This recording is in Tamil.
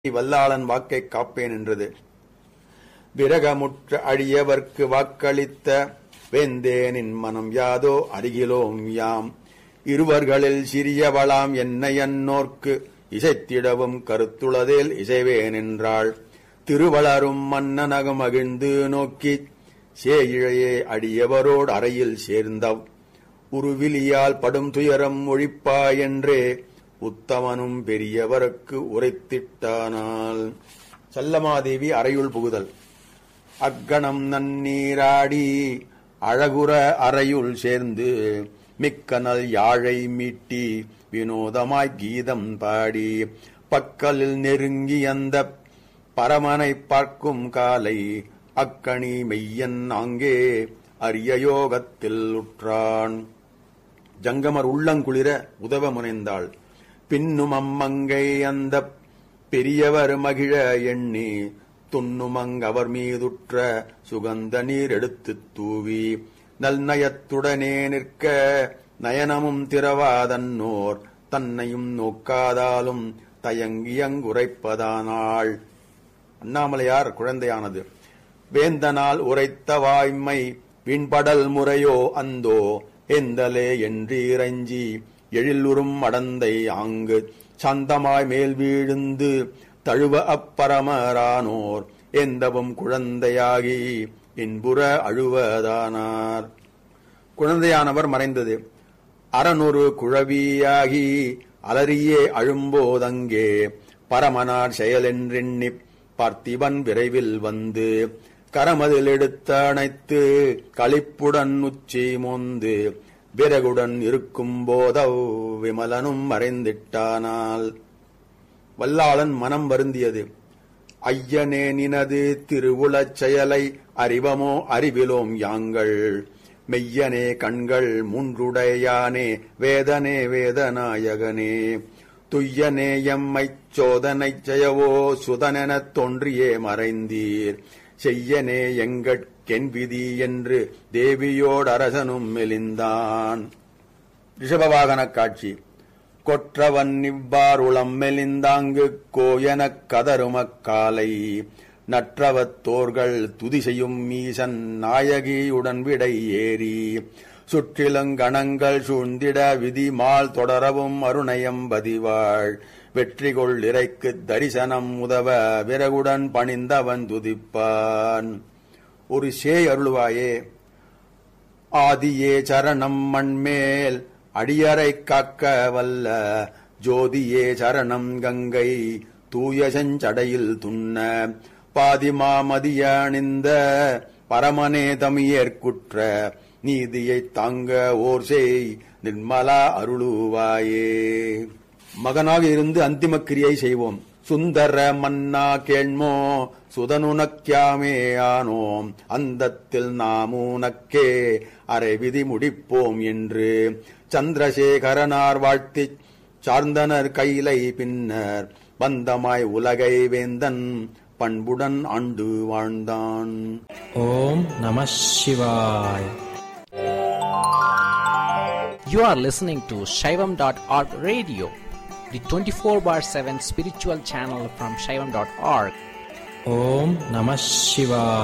வல்லாளன் வாக்கைக் காப்பேன் என்றது விரகமுற்ற அழியவர்க்கு வாக்களித்த வேந்தேனின் மனம் யாதோ அருகிலோம் யாம் இருவர்களில் சிறியவளாம் என்னை அன்னோர்க்கு இசைத்திடவும் கருத்துளதேல் இசைவேன் என்றாள் திருவளரும் மன்னனகம் மகிழ்ந்து நோக்கிச் சேயிழையே அடியவரோடு அறையில் சேர்ந்தவ் உருவிலியால் படும் துயரம் ஒழிப்பா என்றே உத்தமனும் பெரியவருக்கு உரைத்திட்டானால் சல்லமாதேவி அறையுள் புகுதல் அக்கணம் நன்னீராடி அழகுற அறையுள் சேர்ந்து மிக்கனல் யாழை மீட்டி வினோதமாய் கீதம் பாடி பக்கலில் நெருங்கி அந்த பரமனைப் பார்க்கும் காலை அக்கணி மெய்யன் அங்கே அரிய யோகத்தில் உற்றான் ஜங்கமர் உள்ளங்குளிர உதவ முனைந்தாள் பின்னும் அம்மங்கை அந்த பெரியவர் மகிழ எண்ணி துண்ணுமங்கவர் மீதுற்ற சுகந்த நீர் எடுத்துத் தூவி நல்நயத்துடனே நிற்க நயனமும் திறவாதன்னோர் தன்னையும் நோக்காதாலும் தயங்கியங்குரைப்பதானாள் அண்ணாமலையார் குழந்தையானது வேந்தனால் உரைத்த வாய்மை விண்படல் முறையோ அந்தோ எந்தலே என்று இறைஞ்சி எழிலுறும் அடந்தை ஆங்கு சந்தமாய் மேல் வீழ்ந்து தழுவ அப்பரமரானோர் எந்தவும் குழந்தையாகி இன்புற அழுவதானார் குழந்தையானவர் மறைந்தது அறநொரு குழவியாகி அலறியே அழும்போதங்கே பரமனார் செயலென்றெண்ணிப் பார்த்திபன் விரைவில் வந்து கரமதில் எடுத்து அணைத்து களிப்புடன் உச்சி மோந்து விறகுடன் இருக்கும் போதவ் விமலனும் மறைந்திட்டானால் வல்லாளன் மனம் வருந்தியது ஐயனே நினது திருவுளச் செயலை அறிவமோ அறிவிலோம் யாங்கள் மெய்யனே கண்கள் மூன்றுடையானே வேதனே வேதநாயகனே துய்யனே எம்மைச் சோதனைச் செய்யவோ சுதனெனத் தோன்றியே மறைந்தீர் செய்யனே எங்கட்கென் விதி என்று தேவியோடரசனும் மெலிந்தான் ரிஷபவாகனக் காட்சி கொற்றவன் இவ்வாறுளம் மெலிந்தாங்கு கோயனக் கதருமக்காலை நற்றவத்தோர்கள் துதி செய்யும் மீசன் நாயகியுடன் விடை ஏறி சுற்றிலங்கணங்கள் சூழ்ந்திட விதிமால் தொடரவும் அருணயம் பதிவாள் வெற்றி கொள் இறைக்குத் தரிசனம் உதவ விறகுடன் பணிந்தவன் துதிப்பான் ஒரு சேய் அருளுவாயே ஆதியே சரணம் மண்மேல் அடியரை காக்க வல்ல ஜோதியே சரணம் கங்கை தூய செஞ்சடையில் துண்ண பாதிமாமதிய அணிந்த பரமனே தமியேற்குற்ற நீதியைத் தாங்க ஓர் செய் நிர்மலா அருளுவாயே மகனாக இருந்து அந்திம கிரியை செய்வோம் சுந்தர மன்னா கேள்மோ சுதனுனக்கியாமே ஆனோம் அந்தத்தில் நாமூனக்கே அரை விதி முடிப்போம் என்று சந்திரசேகரனார் வாழ்த்திச் சார்ந்தனர் கைலை பின்னர் பந்தமாய் உலகை வேந்தன் பண்புடன் ஆண்டு வாழ்ந்தான் ஓம் நம சிவாய் You are listening to Shaivam.org radio, the 24 bar 7 spiritual channel from Shaivam.org. ஓம் நம சிவாய்